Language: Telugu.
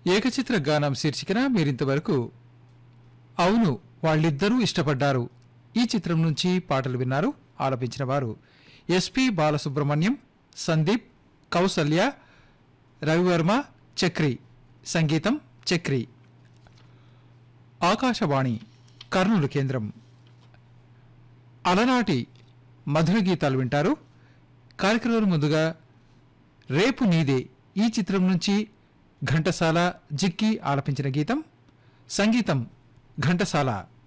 ఏకచిత్ర గానం శీర్షికన మీరింతవరకు అవును వాళ్ళిద్దరూ ఇష్టపడ్డారు ఈ చిత్రం నుంచి పాటలు విన్నారు ఆలపించిన వారు ఎస్పి బాలసుబ్రహ్మణ్యం సందీప్ కౌసల్య రవివర్మ చక్రి సంగీతం చక్రి ఆకాశవాణి కర్నూలు కేంద్రం అలనాటి మధుర గీతాలు వింటారు కార్యక్రమం ముందుగా రేపు నీదే ఈ చిత్రం నుంచి ఘంటసాల జిక్కి ఆలపించిన గీతం సంగీతం ఘంటసాల